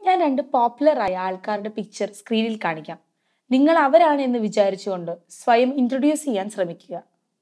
ഞാൻ രണ്ട് പോപ്പുലർ ആയ ആൾക്കാരുടെ പിക്ചർ സ്ക്രീനിൽ കാണിക്കാം നിങ്ങൾ അവരാണ് എന്ന് വിചാരിച്ചുകൊണ്ട് സ്വയം ഇൻട്രൊഡ്യൂസ് ചെയ്യാൻ ശ്രമിക്കുക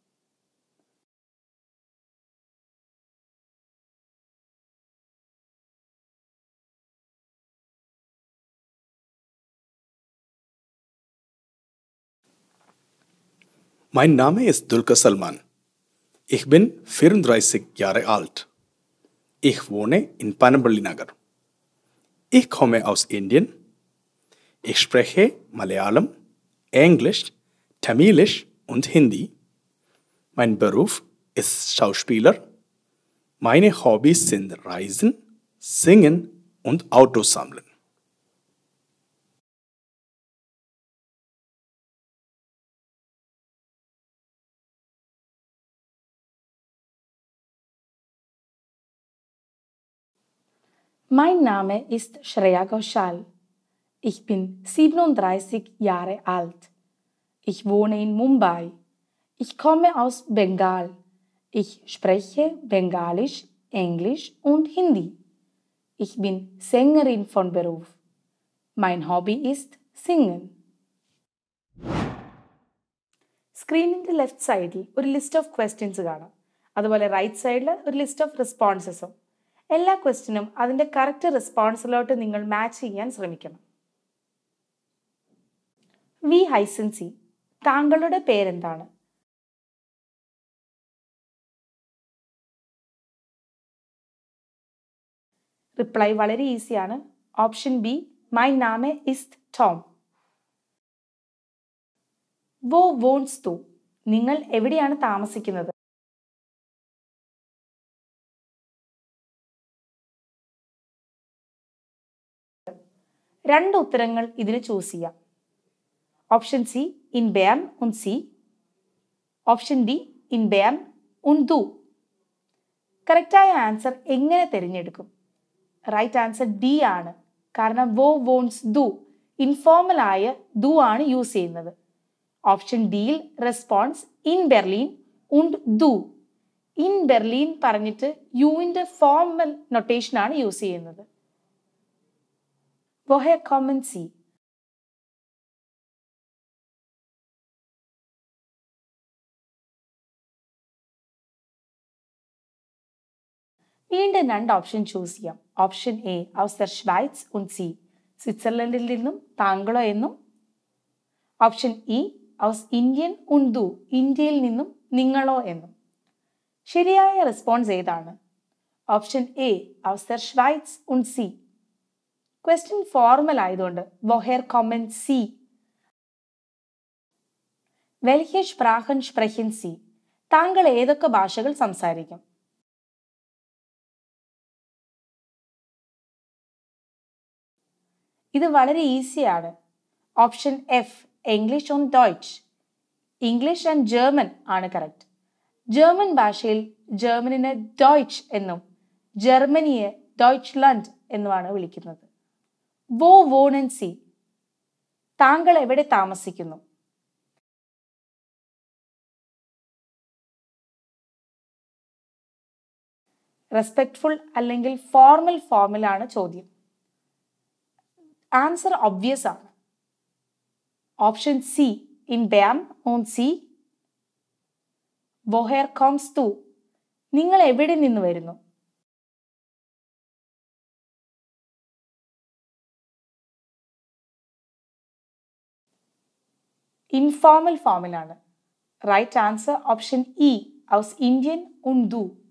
Mein Name ist Dulka Salman. Ich bin 34 Jahre alt. Ich wohne in Panambali Nagar. Ich komme aus Indien. Ich spreche Malayalam, Englisch, Tamilisch und Hindi. Mein Beruf ist Schauspieler. Meine Hobbys sind Reisen, Singen und Autos sammeln. Mein Name ist Shreya Ghoshal. Ich bin 37 Jahre alt. Ich wohne in Mumbai. Ich komme aus Bengal. Ich spreche Bengalisch, Englisch und Hindi. Ich bin Sängerin von Beruf. Mein Hobby ist Singen. സ്ക്രീനിന്റെ left സൈഡിൽ ഒരു list of questions കാണാം അതുപോലെ right സൈഡിൽ ഒരു list of റെസ്പോൺസസും എല്ലാ ക്വസ്റ്റിനും അതിന്റെ correct റെസ്പോൺസിലോട്ട് നിങ്ങൾ മാച്ച് ചെയ്യാൻ ശ്രമിക്കണം വി ഹൈസൻസി താങ്കളുടെ പേരെന്താണ് റിപ്ലൈ വളരെ ഈസിയാണ് ഓപ്ഷൻ ബി മൈ നാമെ ഇസ് ടോം വോ വോൺസ് ടു നിങ്ങൾ എവിടെയാണ് താമസിക്കുന്നത് രണ്ട് ഉത്തരങ്ങൾ ഇതിന് ചൂസ് ചെയ്യാം ഓപ്ഷൻ സി ഇൻ ബേൺ ഉൻ സി ഓപ്ഷൻ ഡി ഇൻ ബേൺ ഉൻ ദു കറക്റ്റായ ആൻസർ എങ്ങനെ തിരഞ്ഞെടുക്കും റൈറ്റ് ആൻസർ ഡി ആണ് കാരണം വോ വോൺസ് ദു ഇൻഫോർമൽ ആയ ദു ആണ് യൂസ് ചെയ്യുന്നത് ഓപ്ഷൻ ഡിയിൽ റെസ്പോൺസ് ഇൻ ബെർലിൻ ഉണ്ട് ദു ഇൻ ബെർലിൻ പറഞ്ഞിട്ട് യുവിൻ്റെ ഫോർമൽ നൊട്ടേഷനാണ് യൂസ് ചെയ്യുന്നത് Woher kommen Sie? വീണ്ടും രണ്ട് ഓപ്ഷൻ ചൂസ് ചെയ്യാം ഓപ്ഷൻ എ ഔസ് ദർ ഷ്വൈറ്റ്സ് ഉൺ സി സ്വിറ്റ്സർലൻഡിൽ നിന്നും താങ്കളോ എന്നും ഓപ്ഷൻ ഇ ഔസ് ഇന്ത്യൻ ഉൺദു ഇന്ത്യയിൽ നിന്നും നിങ്ങളോ എന്നും ശരിയായ റെസ്പോൺസ് ഏതാണ് ഓപ്ഷൻ എ ഔസ് ദർ ഷ്വൈറ്റ്സ് ഉൺ സി ക്വസ്റ്റ്യൻ ഫോർമൽ ആയതുകൊണ്ട് വൊഹേർ കൊമൻ സി വെൽഹെ സ്പ്രാഹൻ സ്പ്രഹിൻ സി താങ്കൾ ഏതൊക്കെ ഭാഷകൾ സംസാരിക്കും ഇത് വളരെ ഈസിയാണ് ഓപ്ഷൻ എഫ് ഇംഗ്ലീഷ് ഓൺ ഡോയ്ച്ച് ഇംഗ്ലീഷ് ആൻഡ് ജർമ്മൻ ആണ് കറക്റ്റ് ജർമ്മൻ ഭാഷയിൽ ജർമ്മനിനെ ഡോയ്ച്ച് എന്നും ജർമ്മനിയെ ഡോയ്ച്ച് ലൻഡ് എന്നുമാണ് വിളിക്കുന്നത് വോ വോണൻ സി താങ്കൾ എവിടെ താമസിക്കുന്നു റെസ്പെക്ട്ഫുൾ അല്ലെങ്കിൽ ഫോർമൽ ഫോമിലാണ് ചോദ്യം ആൻസർ ഒബ്വിയസ് ആണ് ഓപ്ഷൻ സി ഇൻ ബേൺ ഓൺ സി വൊഹേർ കോംസ് ടു നിങ്ങൾ എവിടെ നിന്ന് വരുന്നു ഇൻഫോർമൽ ഫോമിലാണ് റൈറ്റ് ആൻസർ ഓപ്ഷൻ ഇ ഔസ് ഇന്ത്യൻ ഉൺദു